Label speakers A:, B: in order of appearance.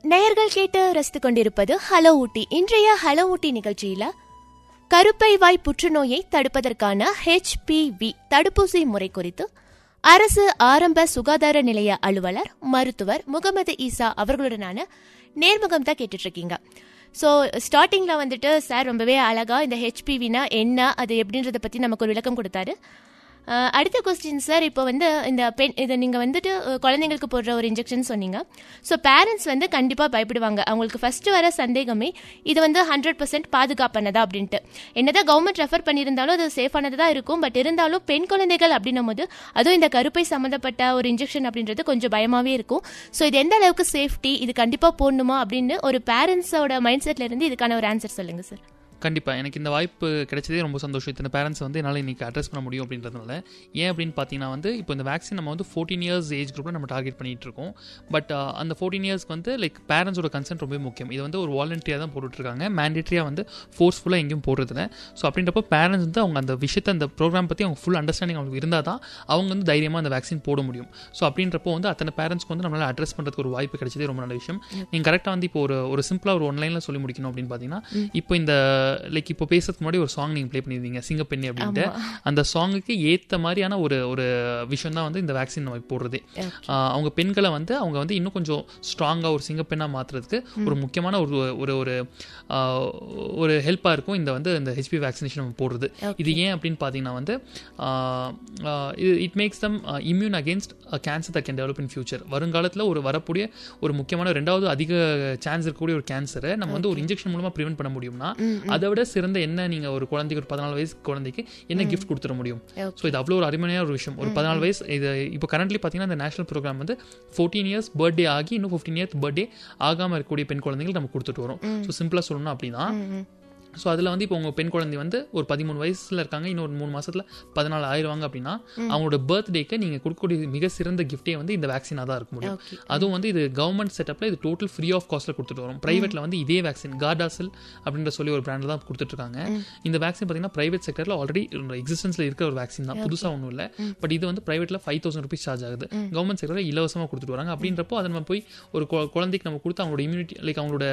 A: நேயர்கள் கேட்டு ரசித்துக் கொண்டிருப்பது ஹலோ ஊட்டி இன்றைய ஹலோ ஊட்டி நிகழ்ச்சியில கருப்பை வாய் புற்றுநோயை தடுப்பதற்கான ஹெச்பிவி தடுப்பூசி முறை குறித்து அரசு ஆரம்ப சுகாதார நிலைய அலுவலர் மருத்துவர் முகமது ஈசா அவர்களுடனான நேர்முகம் தான் கேட்டுட்டு இருக்கீங்க ஸோ ஸ்டார்டிங்கில் வந்துட்டு சார் ரொம்பவே அழகா இந்த ஹெச்பிவினா என்ன அது எப்படின்றத பற்றி நமக்கு ஒரு விளக்கம் கொடுத்தாரு அஹ், அடுத்த கொஸ்டின் சார் இப்போ வந்து இந்த பெண் இதை நீங்கள் வந்துட்டு அஹ், குழந்தைங்களுக்கு போடுற ஒரு இன்ஜெக்ஷன் சொன்னீங்க ஸோ பேரண்ட்ஸ் வந்து கண்டிப்பாக பயப்படுவாங்க அவங்களுக்கு ஃபர்ஸ்ட் வர சந்தேகமே இது வந்து ஹண்ட்ரட் பர்சன்ட் பாதுகாப்பானதா அப்படின்ட்டு என்னதான் கவர்மெண்ட் ரெஃபர் பண்ணியிருந்தாலும் அது சேஃபானது தான் இருக்கும் பட் இருந்தாலும் பெண் குழந்தைகள் அப்படின்னும் போது அதுவும் இந்த கருப்பை சம்மந்தப்பட்ட ஒரு இன்ஜெக்ஷன் அப்படின்றது கொஞ்சம் பயமாகவே இருக்கும் ஸோ இது எந்த அளவுக்கு சேஃப்டி இது கண்டிப்பாக போடணுமா அப்படின்னு ஒரு பேரண்ட்ஸோட மைண்ட் செட்ல இருந்து இதுக்கான ஒரு ஆன்சர் சொல்லுங்க சார்
B: கண்டிப்பாக எனக்கு இந்த வாய்ப்பு கிடைச்சதே ரொம்ப சந்தோஷம் இத்தனை பேரண்ட்ஸ் வந்து என்னால் இன்னைக்கு அட்ரஸ் பண்ண முடியும் அப்படின்றதுனால ஏன் அப்படின்னு பார்த்தீங்கன்னா வந்து இப்போ இந்த வேக்சின் நம்ம வந்து ஃபோர்டீன் இயர்ஸ் ஏஜ் குரூப்பில் நம்ம டார்கெட் பண்ணிட்டு இருக்கோம் பட் அந்த ஃபோர்டீன் இயர்ஸ்க்கு வந்து லைக் பேரண்ட்ஸோட கன்சென்ட் ரொம்ப முக்கியம் இது வந்து ஒரு வாலண்டியாக தான் போட்டுட்ருக்காங்க மேண்டேட்ரியாக வந்து ஃபோர்ஸ்ஃபுல்லாக எங்கேயும் போடுறதில்ல ஸோ அப்படின்றப்போ பேரண்ட்ஸ் வந்து அவங்க அந்த விஷயத்தை அந்த ப்ரோக்ராம் பற்றி அவங்க ஃபுல் அண்டர்ஸ்டாண்டிங் அவங்களுக்கு இருந்தால் தான் அவங்க வந்து தைரியமாக அந்த வேக்சின் போட முடியும் ஸோ அப்படின்றப்போ வந்து அத்தனை பேரண்ட்ஸ்க்கு வந்து நம்மளால் அட்ரஸ் பண்ணுறதுக்கு ஒரு வாய்ப்பு கிடைச்சதே ரொம்ப நல்ல விஷயம் நீங்கள் கரெக்டாக வந்து இப்போ ஒரு ஒரு சிம்பிளாக ஒரு ஒன்லைனில் சொல்லி முடிக்கணும் அப்படின்னு பார்த்தீங்கன்னா இப்போ இந்த லைக் இப்போ பேசுறதுக்கு முன்னாடி ஒரு சாங் நீங்கள் ப்ளே பண்ணியிருந்தீங்க சிங்கப்பெண்ணி அப்படின்ட்டு அந்த சாங்குக்கு ஏற்ற மாதிரியான ஒரு ஒரு விஷயம் தான் வந்து இந்த வேக்சின் நம்ம போடுறதே ஆஹ் அவங்க பெண்களை வந்து அவங்க வந்து இன்னும் கொஞ்சம் ஸ்ட்ராங்காக ஒரு சிங்கப்பெண்ணாக மாற்றுறதுக்கு ஒரு முக்கியமான ஒரு ஒரு ஒரு ஆஹ் ஒரு ஹெல்ப்பாக இருக்கும் இந்த வந்து இந்த ஹெச்பி வேக்சினேஷன் நம்ம போடுறது இது ஏன் அப்படின்னு பார்த்தீங்கன்னா வந்து it makes them immune against cancer that can develop in future வருங்காலத்தில் ஒரு வரக்கூடிய ஒரு முக்கியமான ரெண்டாவது அதிக சான்ஸ் இருக்கக்கூடிய ஒரு கேன்சரை நம்ம வந்து ஒரு இன்ஜெக்ஷன் மூலமாக ப்ரிவென்ட் பண்ண முடியும்னா அதை விட சிறந்த என்ன நீங்கள் ஒரு குழந்தைக்கு ஒரு பதினாலு வயசு குழந்தைக்கு என்ன கிஃப்ட் கொடுத்துட முடியும் ஸோ இது அவ்வளோ ஒரு அருமையான ஒரு விஷயம் ஒரு பதினாலு வயசு இது இப்போ கரண்ட்லி பார்த்தீங்கன்னா இந்த நேஷனல் ப்ரோக்ராம் வந்து ஃபோர்டீன் இயர்ஸ் பர்த்டே ஆகி இன்னும் ஃபிஃப்டீன் இயர்ஸ் பர்த்டே ஆகாமல் இருக்கக்கூடிய பெண் குழந்தைகள் நம்ம கொடுத்துட்டு வரோம் ஸோ சிம்பிளாக சொல்லணும் அப்படின்னா ஸோ அதில் வந்து இப்போ உங்கள் பெண் குழந்தை வந்து ஒரு பதிமூணு வயசில் இருக்காங்க இன்னொரு மூணு மாசத்துல பதினாலு ஆயிடுவாங்க அப்படின்னா அவங்களோட பர்த்டேக்கு நீங்கள் கொடுக்கக்கூடிய மிக சிறந்த கிஃப்டே வந்து இந்த வேக்சினாக தான் இருக்க முடியும்
A: Okay.
B: அதுவும் வந்து இது கவர்மெண்ட் செட்டப்பில் இது டோட்டல் ஃப்ரீ ஆஃப் காஸ்ட்டில் கொடுத்துட்டு வரும் ப்ரைவேட்டில் வந்து இதே வேக்சின் கார்டாசல் அப்படின்ற சொல்லி ஒரு பிராண்டில் தான் கொடுத்துட்டு இருக்காங்க இந்த வேக்சின் பார்த்தீங்கன்னா ப்ரைவேட் செக்டரில் ஆல்ரெடி எக்ஸிஸ்டன்ஸில் இருக்கிற ஒரு வேக்சின் தான் புதுசாக ஒன்றும் இல்லை பட் இது வந்து ப்ரைவேட்டில் ஃபைவ் தௌசண்ட் ருபீஸ் சார்ஜ் ஆகுது கவர்மெண்ட் செக்டரில் இலவசமாக கொடுத்துட்டு வராங்க அப்படின்றப்போ அதை நம்ம போய் ஒரு கு- குழந்தைக்கு நம்ம கொடுத்து அவங்களோட இம்யூனிட்டி லைக் அவங்களோட